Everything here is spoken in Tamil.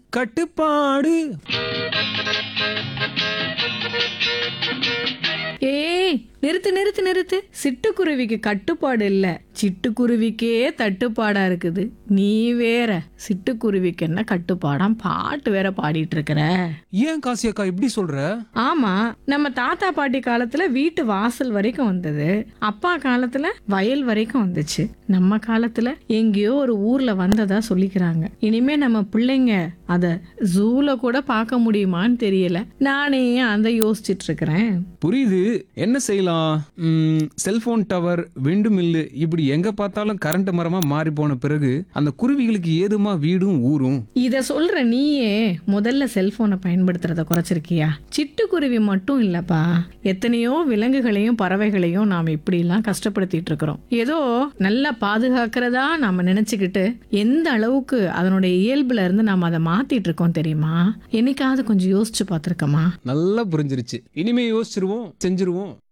கட்டுப்பாடு ஏய் நிறுத்து நிறுத்து நிறுத்து சிட்டுக்குருவிக்கு கட்டுப்பாடு இல்ல சிட்டுக்குருவிக்கே தட்டுப்பாடா இருக்குது நீ வேற சிட்டுக்குருவிக்கு என்ன கட்டுப்பாடாம் பாட்டு வேற பாடிட்டு இருக்கிற ஏன் காசி அக்கா இப்படி சொல்ற ஆமா நம்ம தாத்தா பாட்டி காலத்துல வீட்டு வாசல் வரைக்கும் வந்தது அப்பா காலத்துல வயல் வரைக்கும் வந்துச்சு நம்ம காலத்துல எங்கேயோ ஒரு ஊர்ல வந்ததா சொல்லிக்கிறாங்க இனிமே நம்ம பிள்ளைங்க அத ஜூல கூட பார்க்க முடியுமான்னு தெரியல நானே அந்த யோசிச்சிட்டு இருக்கிறேன் புரியுது என்ன செய்யலாம் செல்போன் டவர் விண்டு மில்லு இப்படி எங்க பார்த்தாலும் கரண்ட் மரமா மாறி போன பிறகு அந்த குருவிகளுக்கு ஏதுமா வீடும் ஊரும் இத சொல்ற நீயே முதல்ல செல்போனை பயன்படுத்துறத குறைச்சிருக்கியா சிட்டுக்குருவி மட்டும் இல்லப்பா எத்தனையோ விலங்குகளையும் பறவைகளையும் நாம இப்படி எல்லாம் கஷ்டப்படுத்திட்டு இருக்கிறோம் ஏதோ நல்லா பாதுகாக்கிறதா நாம நினைச்சுக்கிட்டு எந்த அளவுக்கு அதனுடைய இயல்புல இருந்து நாம அதை மாத்திட்டு இருக்கோம் தெரியுமா என்னைக்காவது கொஞ்சம் யோசிச்சு பார்த்திருக்கோமா நல்லா புரிஞ்சிருச்சு இனிமே யோசிச்சிருவோம் செஞ்சிருவோம்